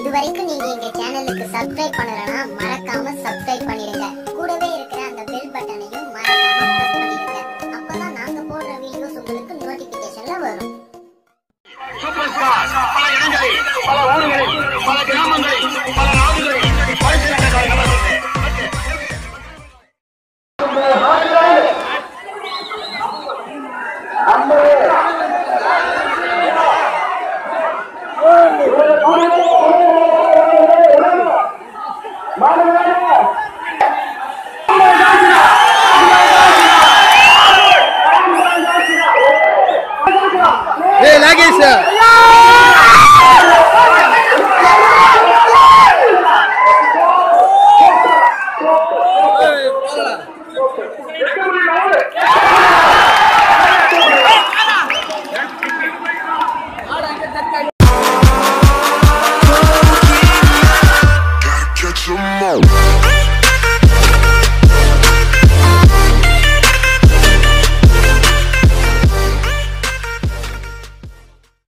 இதுவரைக்கும் நீங்க எங்க சேனலுக்கு சப்ஸ்கிரைப் பண்ணலனா மறக்காம சப்ஸ்கிரைப் பண்ணிடுங்க கூடவே இருக்கிற அந்த பெல் பட்டனையும் மறக்காம பிரஸ் பண்ணிடுங்க அப்பதான் நாங்க போடுற வீடியோஸ் உங்களுக்கு நோட்டிபிகேஷன்ல வரும் சூப்பர் ஸ்டார் பல இடங்களில் பல ஊர்களில் பல கிராமங்களில் பல நாடுகளில் பரிசுகளை நமக்கு மாணவர்கள்